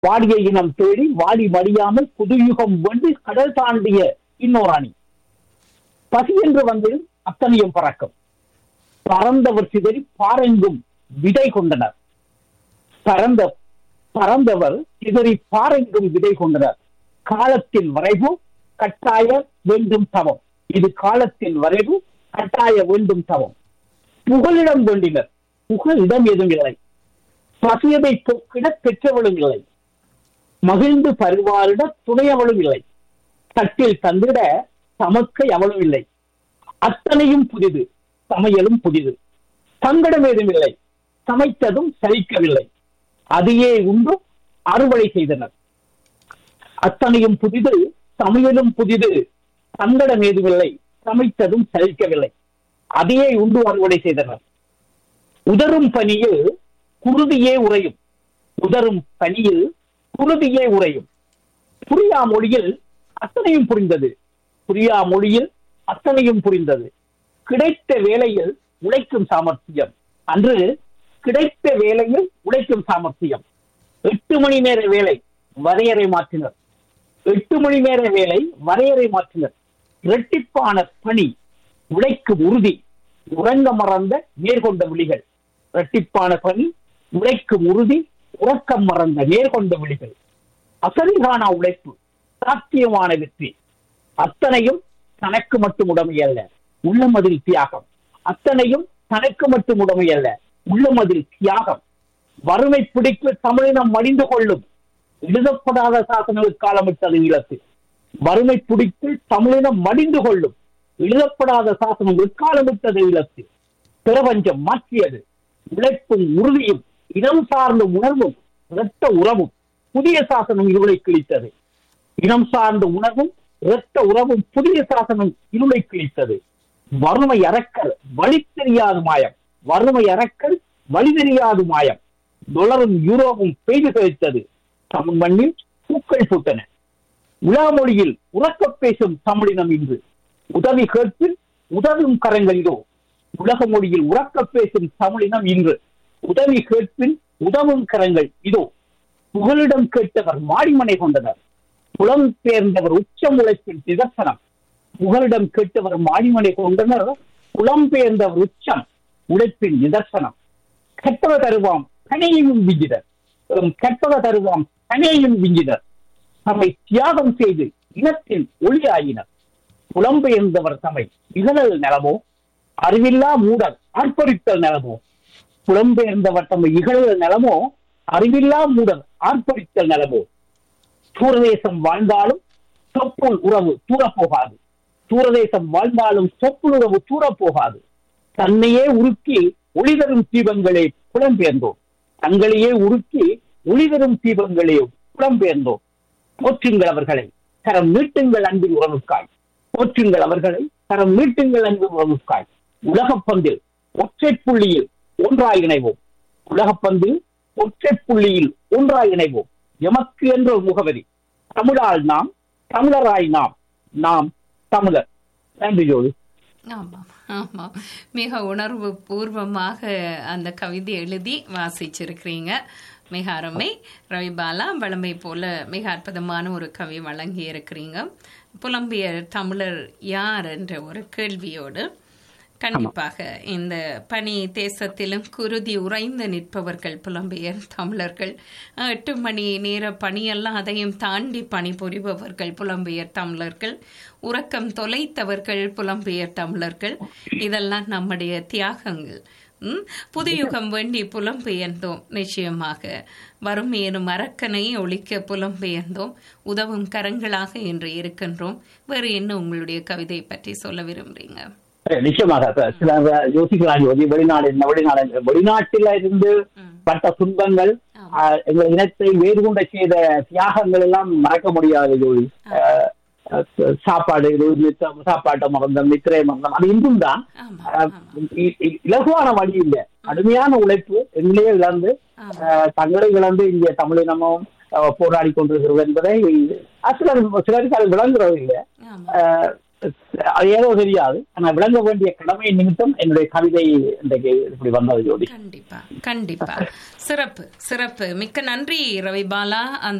வாடிய இனம் தேடி வாடி மடியாமல் புதுயுகம் வென்று கடல் தாண்டிய இன்னொரு அணி பசி என்று வந்து அத்தனையும் பறக்கும் பறந்தவர் சிதறி பாரெங்கும் விதை கொண்டனர் பறந்த பறந்தவர் சிதறி பாரெங்கும் விதை கொண்டனர் காலத்தின் வரைவு கட்டாய வேண்டும் தவம் இது காலத்தின் வரைவு கட்டாய வேண்டும் தவம் புகலிடம் வேண்டினர் புகலிடம் எதுவும் இல்லை பசியதை போக்கிட பெற்றவளும் இல்லை மகிழ்ந்து பருவாரிட துணையவளும் இல்லை தட்டில் தந்திட சமக்கை அவளும் இல்லை அத்தனையும் புதிது சமையலும் புதிது சங்கடம் ஏதும் இல்லை சமைத்ததும் சலிக்கவில்லை அதையே உண்டு அறுவடை செய்தனர் அத்தனையும் புதிது சமையலும் புதிது சங்கடம் ஏதுமில்லை சமைத்ததும் சலிக்கவில்லை அதையே உண்டு அறுவடை செய்தனர் உதரும் பனியில் குருதியே உறையும் உதரும் பனியில் குருதியே உறையும் புரியா மொழியில் அத்தனையும் புரிந்தது புரியா மொழியில் அத்தனையும் புரிந்தது கிடைத்த வேலையில் உழைக்கும் சாமர்த்தியம் அன்று கிடைத்த வேலையில் உழைக்கும் சாமர்த்தியம் எட்டு மணி நேர வேலை வரையறை மாற்றினர் எட்டு மணி நேர வேலை வரையறை மாற்றினர் இரட்டிப்பான பணி உழைக்கும் உறுதி உறங்க மறந்த நேர்கொண்ட விழிகள் இரட்டிப்பான பணி உழைக்கும் உறுதி உறக்கம் மறந்த நேர்கொண்ட விழிகள் அசதிகான உழைப்பு சாத்தியமான வெற்றி அத்தனையும் தனக்கு மட்டும் உடமையல்ல உள்ளமதில் தியாகம் அத்தனையும் தனக்கு மட்டும் உடமையல்ல உள்ளமதில் தியாகம் வறுமை பிடிக்கு தமிழினம் மடிந்து கொள்ளும் எழுதப்படாத சாசனங்கள் காலமிட்டது ஈழத்து வறுமை பிடித்து தமிழினம் மடிந்து கொள்ளும் எழுதப்படாத சாசனங்கள் காலமிட்டது ஈழத்து பிரபஞ்சம் மாற்றியது உழைப்பும் உறுதியும் இனம் சார்ந்த உணர்வும் இரத்த உறவும் புதிய சாசனம் இருளை கிழித்தது இனம் சார்ந்த உணர்வும் இரத்த உறவும் புதிய சாசனம் இருளை கிழித்தது வறுமை அறக்கல் வழி தெரியாது மாயம் வறுமை அறக்கல் வழி தெரியாது மாயம் டொலரும் யூரோவும் பெய்து கழித்தது தமிழ் மண்ணில் பூக்கள் பூத்தன உலா மொழியில் உறக்க பேசும் தமிழினம் இன்று உதவி கேட்பில் உதவும் கரங்களிலோ உலக மொழியில் உறக்க பேசும் தமிழினம் இன்று உதவி கேட்பின் உதவும் கரங்கள் இதோ புகலிடம் கேட்டவர் மாடிமனை கொண்டனர் புலம் பெயர்ந்தவர் உச்சம் உழைப்பின் நிதர்சனம் புகலிடம் கேட்டவர் மாடிமனை கொண்டனர் புலம் பெயர்ந்தவர் உச்சம் உழைப்பின் நிதர்சனம் கெட்டவ தருவாம் கனையையும் விஞ்சினர் கெட்டவ தருவாம் கனையையும் விஞ்சினர் தம்மை தியாகம் செய்து இனத்தில் ஒளியாயினர் புலம்பெயர்ந்தவர் தம்மை இகழல் நிலமோ அறிவில்லா மூடல் ஆர்ப்பரித்தல் நிலமோ புலம்பெயர்ந்தவர் தம்மை இகழல் நிலமோ அறிவில்லா மூடல் ஆர்ப்பரித்தல் நிலமோ தூரதேசம் வாழ்ந்தாலும் சொப்புள் உறவு தூரப் போகாது தூரதேசம் வாழ்ந்தாலும் சொப்புள் உறவு தூரப் போகாது தன்னையே உருக்கி ஒளிதரும் தீபங்களே புலம்பெயர்ந்தோம் தங்களையே உருக்கி ஒளிதரும் தீபங்களே புலம்பெயர்ந்தோம் போற்றுங்கள் அவர்களை கரம் மீட்டுங்கள் அன்பின் உறவுக்காய் போற்றுங்கள் அவர்களை கரம் மீட்டுங்கள் அன்பின் உறவுக்காய் உலகப் பந்தில் ஒற்றை புள்ளியில் ஒன்றாய் இணைவோம் உலகப் பந்தில் ஒற்றை புள்ளியில் ஒன்றாய் இணைவோம் எமக்கு என்ற ஒரு முகவரி தமிழால் நாம் தமிழராய் நாம் நாம் தமிழர் நன்றி ஜோதி ஆமாம் ஆமாம் மிக உணர்வு பூர்வமாக அந்த கவிதை எழுதி வாசிச்சிருக்கிறீங்க மிக அருமை ரவிபாலா வளமை போல மிக அற்புதமான ஒரு கவி வழங்கி இருக்கிறீங்க புலம்பியர் தமிழர் யார் என்ற ஒரு கேள்வியோடு கண்டிப்பாக இந்த பனி தேசத்திலும் குருதி உறைந்து நிற்பவர்கள் புலம்பெயர் தமிழர்கள் எட்டு மணி நேர பணியெல்லாம் அதையும் தாண்டி பணிபுரிபவர்கள் புலம்பெயர் தமிழர்கள் உறக்கம் தொலைத்தவர்கள் புலம்பெயர் தமிழர்கள் இதெல்லாம் நம்முடைய தியாகங்கள் புதுயுகம் வேண்டி புலம்பெயர்ந்தோம் நிச்சயமாக வறுமை எனும் அரக்கனை ஒழிக்க புலம்பெயர்ந்தோம் உதவும் கரங்களாக இன்று இருக்கின்றோம் வேறு என்ன உங்களுடைய கவிதை பற்றி சொல்ல விரும்புறீங்க நிச்சயமாக சில யோசிக்கலாம் ஜோதி வெளிநாடு வெளிநாடு வெளிநாட்டில இருந்து பட்ட துன்பங்கள் எங்கள் இனத்தை வேறு கொண்ட செய்த தியாகங்கள் எல்லாம் மறக்க முடியாது ஜோதி சாப்பாடு சாப்பாட்டை மறந்தம் நித்திரை மறந்தம் அது இன்றும் தான் இலகுவான வழி இல்லை கடுமையான உழைப்பு எங்களையே இழந்து தங்களை இழந்து இங்க தமிழினமும் போராடி கொண்டிருக்கிறது என்பதை சிலர் சிலருக்கு அது விளங்குறது இல்லை அது ஏதோ தெரியாது ஆனா விளங்க வேண்டிய கடமை நிமித்தம் என்னுடைய கவிதை இன்றைக்கு இப்படி வந்தது ஜோதி கண்டிப்பா கண்டிப்பா சிறப்பு சிறப்பு மிக்க நன்றி ரவிபாலா அந்த